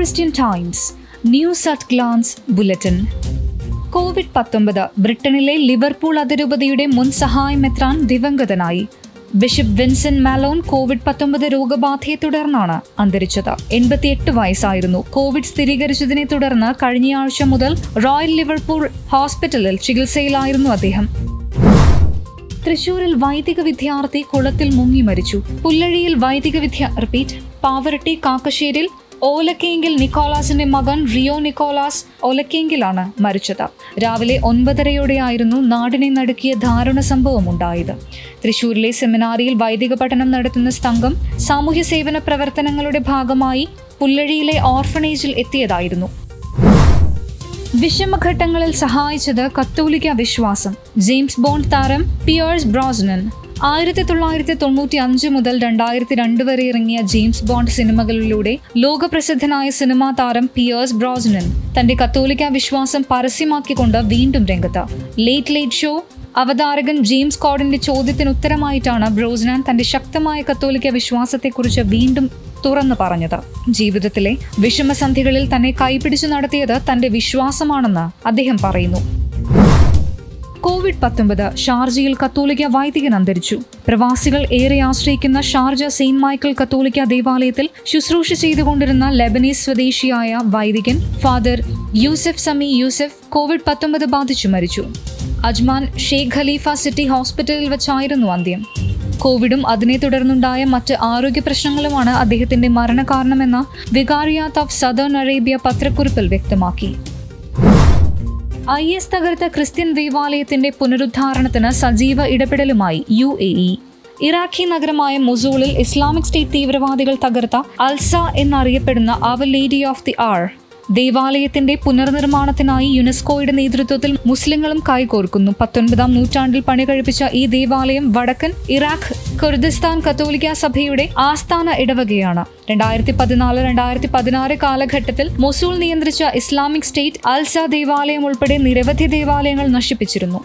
Christian Times news at glance bulletin covid പത്തൊമ്പത് ബ്രിട്ടനിലെ Liverpool അതിരൂപതയുടെ മുൻ സഹായ മെത്രാൻ ദിവംഗതനായി ബിഷപ്പ് വിൻസെന്റ് മാലോൺ കോവിഡ് പത്തൊമ്പത് രോഗബാധയെ തുടർന്നാണ് അന്തരിച്ചത് എൺപത്തിയെട്ട് വയസ്സായിരുന്നു കോവിഡ് സ്ഥിരീകരിച്ചതിനെ തുടർന്ന് കഴിഞ്ഞയാഴ്ച മുതൽ റോയൽ ലിവർപൂൾ ഹോസ്പിറ്റലിൽ ചികിത്സയിലായിരുന്നു അദ്ദേഹം തൃശൂരിൽ വൈദിക വിദ്യാർത്ഥി കുളത്തിൽ മുങ്ങി മരിച്ചു പുല്ലഴിയിൽ വൈദിക വിദ്യ റിപ്പീറ്റ് പാവറട്ടി കാക്കശ്ശേരിൽ ഓലക്കേങ്കിൽ നിക്കോളാസിന്റെ മകൻ റിയോ നിക്കോളാസ് ഒലക്കേങ്കിലാണ് മരിച്ചത് രാവിലെ ഒൻപതരയോടെയായിരുന്നു നാടിനെ നടുക്കിയ ദാരുണ സംഭവം ഉണ്ടായത് തൃശൂരിലെ സെമിനാരിയിൽ വൈദിക പഠനം നടത്തുന്ന സംഘം സാമൂഹ്യ സേവന പ്രവർത്തനങ്ങളുടെ ഭാഗമായി പുല്ലഴിയിലെ ഓർഫണേജിൽ എത്തിയതായിരുന്നു വിഷമഘട്ടങ്ങളിൽ സഹായിച്ചത് കത്തോലിക്ക വിശ്വാസം ജെയിംസ് ബോണ്ട് താരം പിയേഴ്സ് ബ്രോസ്നൻ ആയിരത്തി തൊള്ളായിരത്തി തൊണ്ണൂറ്റി അഞ്ച് മുതൽ രണ്ടായിരത്തി രണ്ട് വരെ ഇറങ്ങിയ ജെയിംസ് ബോണ്ട് സിനിമകളിലൂടെ ലോകപ്രസിദ്ധനായ സിനിമാ താരം പിയേഴ്സ് ബ്രോസ്നൻ തന്റെ കത്തോലിക്ക വിശ്വാസം പരസ്യമാക്കിക്കൊണ്ട് വീണ്ടും രംഗത്ത് ലേറ്റ് ലേറ്റ് ഷോ അവതാരകൻ ജെയിംസ് കോഡിന്റെ ചോദ്യത്തിന് ഉത്തരമായിട്ടാണ് ബ്രോസ്നാൻ തന്റെ ശക്തമായ കത്തോലിക്ക വിശ്വാസത്തെക്കുറിച്ച് വീണ്ടും തുറന്നു പറഞ്ഞത് ജീവിതത്തിലെ വിഷമസന്ധികളിൽ തന്നെ കൈപിടിച്ചു നടത്തിയത് തന്റെ വിശ്വാസമാണെന്ന് അദ്ദേഹം പറയുന്നു കോവിഡ് പത്തൊമ്പത് ഷാർജയിൽ കത്തോലിക്ക വൈദികൻ അന്തരിച്ചു പ്രവാസികൾ ഏറെ ആശ്രയിക്കുന്ന ഷാർജ സെയിന്റ് മൈക്കിൾ കത്തോലിക്ക ദേവാലയത്തിൽ ശുശ്രൂഷ ചെയ്തുകൊണ്ടിരുന്ന ലെബനീസ് സ്വദേശിയായ വൈദികൻ father Yousef Sami Yousef covid പത്തൊമ്പത് ബാധിച്ചു മരിച്ചു അജ്മാൻ ഷെയ്ഖ് ഖലീഫ സിറ്റി ഹോസ്പിറ്റലിൽ വെച്ചായിരുന്നു അന്ത്യം കോവിഡും അതിനെ തുടർന്നുണ്ടായ മറ്റ് ആരോഗ്യ പ്രശ്നങ്ങളുമാണ് അദ്ദേഹത്തിന്റെ മരണകാരണമെന്ന് വികാരിയാത്ത് ഓഫ് സദേൺ അറേബ്യ പത്രക്കുറിപ്പിൽ വ്യക്തമാക്കി ഐ എസ് തകർത്ത ക്രിസ്ത്യൻ ദേവാലയത്തിന്റെ പുനരുദ്ധാരണത്തിന് സജീവ ഇടപെടലുമായി യു എ ഇ ഇറാഖി നഗരമായ മൊസൂളിൽ ഇസ്ലാമിക് സ്റ്റേറ്റ് തീവ്രവാദികൾ തകർത്ത അൽസ എന്നറിയപ്പെടുന്ന our lady of the hour ദേവാലയത്തിന്റെ പുനർനിർമ്മാണത്തിനായി യുനെസ്കോയുടെ നേതൃത്വത്തിൽ മുസ്ലിങ്ങളും കൈകോർക്കുന്നു പത്തൊൻപതാം നൂറ്റാണ്ടിൽ പണി കഴിപ്പിച്ച ഈ ദേവാലയം വടക്കൻ ഇറാഖ് കുർദിസ്ഥാൻ കത്തോലിക്ക സഭയുടെ ആസ്ഥാന ഇടവകയാണ് രണ്ടായിരത്തി പതിനാല് രണ്ടായിരത്തി പതിനാറ് കാലഘട്ടത്തിൽ മൊസൂൾ നിയന്ത്രിച്ച ഇസ്ലാമിക് സ്റ്റേറ്റ് അൽസ ദേവാലയം ഉൾപ്പെടെ നിരവധി ദേവാലയങ്ങൾ നശിപ്പിച്ചിരുന്നു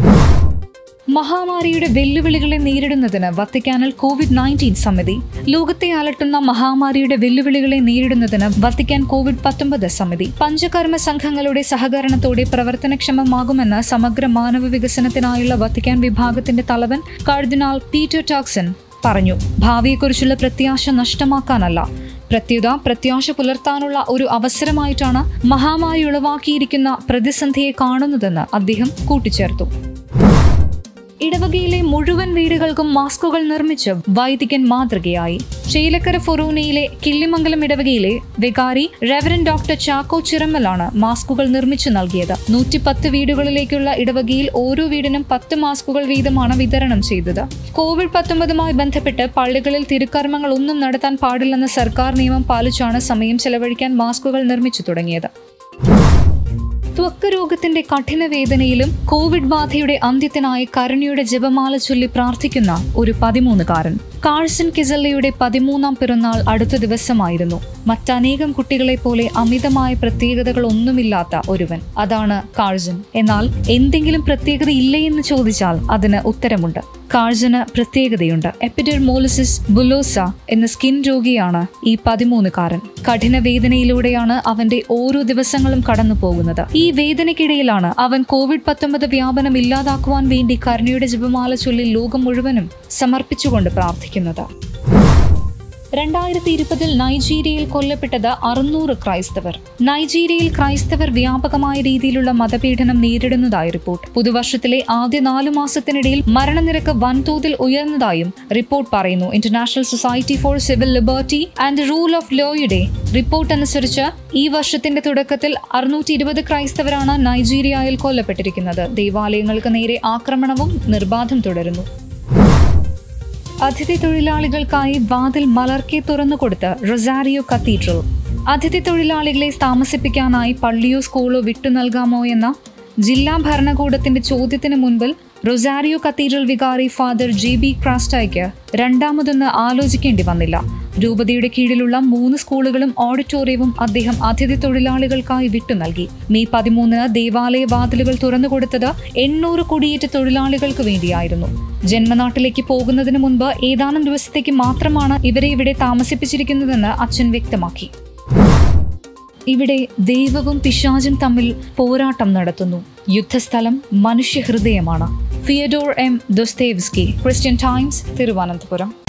മഹാമാരിയുടെ വെല്ലുവിളികളെ നേരിടുന്നതിന് വത്തിക്കാനിൽ കോവിഡ് നയൻറ്റീൻ സമിതി ലോകത്തെ അലട്ടുന്ന മഹാമാരിയുടെ വെല്ലുവിളികളെ നേരിടുന്നതിന് വത്തിക്കാൻ കോവിഡ് പത്തൊമ്പത് സമിതി പഞ്ചകർമ്മ സംഘങ്ങളുടെ സഹകരണത്തോടെ പ്രവർത്തനക്ഷമമാകുമെന്ന് സമഗ്ര മാനവ വികസനത്തിനായുള്ള വത്തിക്കാൻ വിഭാഗത്തിന്റെ തലവൻ കർദിനാൾ പീറ്റർ ടാക്സൺ പറഞ്ഞു ഭാവിയെക്കുറിച്ചുള്ള പ്രത്യാശ നഷ്ടമാക്കാനല്ല പ്രത്യുത പ്രത്യാശ പുലർത്താനുള്ള ഒരു അവസരമായിട്ടാണ് മഹാമാരി ഉളവാക്കിയിരിക്കുന്ന പ്രതിസന്ധിയെ കാണുന്നതെന്ന് അദ്ദേഹം കൂട്ടിച്ചേർത്തു ഇടവകയിലെ മുഴുവൻ വീടുകൾക്കും മാസ്കുകൾ നിർമ്മിച്ച് വൈദികൻ മാതൃകയായി ചേലക്കര ഫൊറൂനയിലെ കിള്ളിമംഗലം ഇടവകയിലെ വികാരി റെവറൻ ഡോക്ടർ ചാക്കോ ചിറമ്മലാണ് മാസ്കുകൾ നിർമ്മിച്ചു നൽകിയത് നൂറ്റിപ്പത്ത് വീടുകളിലേക്കുള്ള ഇടവകയിൽ ഓരോ വീടിനും പത്ത് മാസ്കുകൾ വീതമാണ് വിതരണം ചെയ്തത് കോവിഡ് പത്തൊമ്പതുമായി ബന്ധപ്പെട്ട് പള്ളികളിൽ തിരുക്കർമ്മങ്ങൾ ഒന്നും നടത്താൻ പാടില്ലെന്ന സർക്കാർ നിയമം പാലിച്ചാണ് സമയം ചെലവഴിക്കാൻ മാസ്കുകൾ നിർമ്മിച്ചു തുടങ്ങിയത് ത്വക്ക് രോഗത്തിന്റെ കഠിന വേദനയിലും കോവിഡ് ബാധയുടെ അന്ത്യത്തിനായി കരുണയുടെ ജപമാല ചൊല്ലി പ്രാർത്ഥിക്കുന്ന ഒരു പതിമൂന്നുകാരൻ കാഴ്സൺ കിസല്ലയുടെ പതിമൂന്നാം പിറന്നാൾ അടുത്ത ദിവസമായിരുന്നു മറ്റനേകം കുട്ടികളെ പോലെ അമിതമായ പ്രത്യേകതകൾ ഒന്നുമില്ലാത്ത ഒരുവൻ അതാണ് കാഴ്സൺ എന്നാൽ എന്തെങ്കിലും പ്രത്യേകത ഇല്ലേ എന്ന് ചോദിച്ചാൽ അതിന് ഉത്തരമുണ്ട് കാഴ്സന് പ്രത്യേകതയുണ്ട് എപ്പിഡെർമോളിസിസ് ബുലോസ എന്ന സ്കിൻ രോഗിയാണ് ഈ പതിമൂന്നുകാരൻ കഠിന വേദനയിലൂടെയാണ് അവന്റെ ഓരോ ദിവസങ്ങളും കടന്നു പോകുന്നത് ഈ വേദനയ്ക്കിടയിലാണ് അവൻ കോവിഡ് പത്തൊമ്പത് വ്യാപനം ഇല്ലാതാക്കുവാൻ വേണ്ടി കരുണയുടെ ജപമാല ചൊല്ലി ലോകം മുഴുവനും സമർപ്പിച്ചുകൊണ്ട് പ്രാർത്ഥിക്കുന്നത് രണ്ടായിരത്തി ഇരുപതിൽ നൈജീരിയയിൽ കൊല്ലപ്പെട്ടത് അറുന്നൂറ് ക്രൈസ്തവർ നൈജീരിയയിൽ ക്രൈസ്തവർ വ്യാപകമായ രീതിയിലുള്ള മതപീഡനം നേരിടുന്നതായി റിപ്പോർട്ട് പുതുവർഷത്തിലെ ആദ്യ നാലു മാസത്തിനിടയിൽ മരണനിരക്ക് വൻതോതിൽ ഉയർന്നതായും റിപ്പോർട്ട് പറയുന്നു international society for civil liberty and rule of ലോയുടെ റിപ്പോർട്ട് അനുസരിച്ച് ഈ വർഷത്തിന്റെ തുടക്കത്തിൽ അറുന്നൂറ്റി ഇരുപത് ക്രൈസ്തവരാണ് നൈജീരിയയിൽ കൊല്ലപ്പെട്ടിരിക്കുന്നത് ദേവാലയങ്ങൾക്ക് നേരെ ആക്രമണവും നിർബാധം തുടരുന്നു അതിഥി തൊഴിലാളികൾക്കായി വാതിൽ മലർക്കെ തുറന്നുകൊടുത്ത് റൊസാരിയോ കത്തീഡ്രൽ അതിഥി തൊഴിലാളികളെ താമസിപ്പിക്കാനായി പള്ളിയോ സ്കൂളോ വിട്ടു നൽകാമോ എന്ന ജില്ലാ ഭരണകൂടത്തിന്റെ ചോദ്യത്തിന് മുൻപിൽ റൊസാരിയോ കത്തീഡ്രൽ വികാരി ഫാദർ ജെ ബി ക്രാസ്റ്റയ്ക്ക് രണ്ടാമതൊന്ന് ആലോചിക്കേണ്ടി വന്നില്ല രൂപതയുടെ കീഴിലുള്ള മൂന്ന് സ്കൂളുകളും ഓഡിറ്റോറിയവും അദ്ദേഹം അതിഥി തൊഴിലാളികൾക്കായി വിട്ടു നൽകി മെയ് പതിമൂന്നിന് ദേവാലയ വാതിലുകൾ തുറന്നുകൊടുത്തത് എണ്ണൂറ് കുടിയേറ്റ തൊഴിലാളികൾക്ക് വേണ്ടിയായിരുന്നു ജന്മനാട്ടിലേക്ക് പോകുന്നതിന് മുൻപ് ഏതാനും ദിവസത്തേക്ക് മാത്രമാണ് ഇവരെ ഇവിടെ താമസിപ്പിച്ചിരിക്കുന്നതെന്ന് അച്ഛൻ വ്യക്തമാക്കി ഇവിടെ ദൈവവും പിശാചും തമ്മിൽ പോരാട്ടം നടത്തുന്നു യുദ്ധസ്ഥലം മനുഷ്യഹൃദയമാണ് Fyodor M Dostoevsky Christian Times Thiruvananthapuram